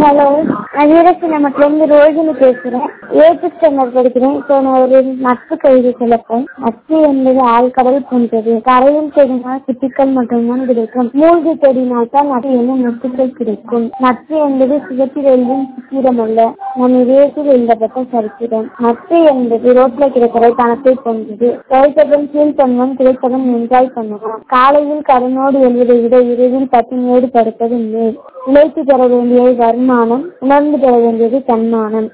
hello நான் வீரசின்னமட்டில இருந்து ரோஹிணி பேசுறேன் எயித்து ஸ்டாண்டர்ட் படிக்கிறேன் இப்போ நான் ஒரு நட்பு கவிதை சொல்லப்போம் நட்பு என்பது ஆழ்கடல் போன்றது கரையில் தேடினால் சிப்பிகள் மட்டும்தான் கிடைக்கும் மூழ்கி தேடினால் தான் நட்பு என்ன முத்துக்கள் கிடைக்கும் நட்பு என்பது சுகத்தில் எழுதும் சித்திரம் அல்ல நம் இதயத்தில் எழுதப்பட்ட சரித்திரம் நட்பு என்பது ரோட்ல கிடைக்கிற பணத்தை போன்றது கிடைத்ததும் கீழ் பண்ணுவோம் கிடைத்ததும் என்ஜாய் பண்ணுவோம் காலையில் கடனோடு எழுவதை விட இரவில் பத்தினோடு படுப்பது மேல் உழைத்து பெற வேண்டியது வருமானம் உணர்ந்து பெற வேண்டியது தன்மானம்